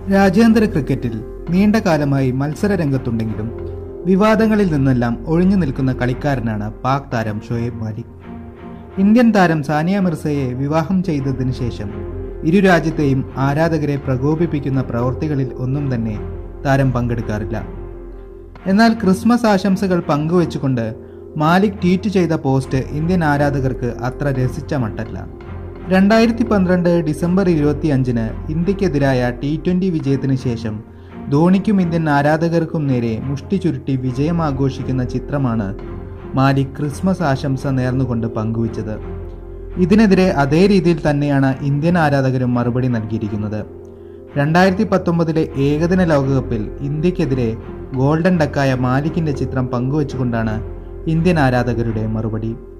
രാജ്യാന്തര ക്രിക്കറ്റിൽ നീണ്ട കാലമായി മത്സര രംഗത്തുണ്ടെങ്കിലും വിവാദങ്ങളിൽ നിന്നെല്ലാം ഒഴിഞ്ഞു നിൽക്കുന്ന കളിക്കാരനാണ് പാക് താരം ഷോയേബ് മാലിക് ഇന്ത്യൻ താരം സാനിയ മിർസയെ വിവാഹം ചെയ്തതിനു ശേഷം ഇരു രാജ്യത്തെയും ആരാധകരെ പ്രകോപിപ്പിക്കുന്ന പ്രവൃത്തികളിൽ ഒന്നും തന്നെ താരം പങ്കെടുക്കാറില്ല എന്നാൽ ക്രിസ്മസ് ആശംസകൾ പങ്കുവെച്ചുകൊണ്ട് മാലിക് ട്വീറ്റ് ചെയ്ത പോസ്റ്റ് ഇന്ത്യൻ ആരാധകർക്ക് അത്ര രസിച്ച മട്ടല്ല രണ്ടായിരത്തി പന്ത്രണ്ട് ഡിസംബർ ഇരുപത്തി അഞ്ചിന് ഇന്ത്യക്കെതിരായ ടി ട്വൻ്റി വിജയത്തിന് ശേഷം ധോണിക്കും ഇന്ത്യൻ ആരാധകർക്കും നേരെ മുഷ്ടി ചുരുട്ടി വിജയം ആഘോഷിക്കുന്ന ചിത്രമാണ് മാലിക് ക്രിസ്മസ് ആശംസ നേർന്നുകൊണ്ട് പങ്കുവച്ചത് ഇതിനെതിരെ അതേ രീതിയിൽ തന്നെയാണ് ഇന്ത്യൻ ആരാധകരും മറുപടി നൽകിയിരിക്കുന്നത് രണ്ടായിരത്തി പത്തൊമ്പതിലെ ഏകദിന ലോകകപ്പിൽ ഇന്ത്യക്കെതിരെ ഗോൾഡൻ ഡക്കായ മാലിക്കിന്റെ ചിത്രം പങ്കുവച്ചുകൊണ്ടാണ് ഇന്ത്യൻ ആരാധകരുടെ മറുപടി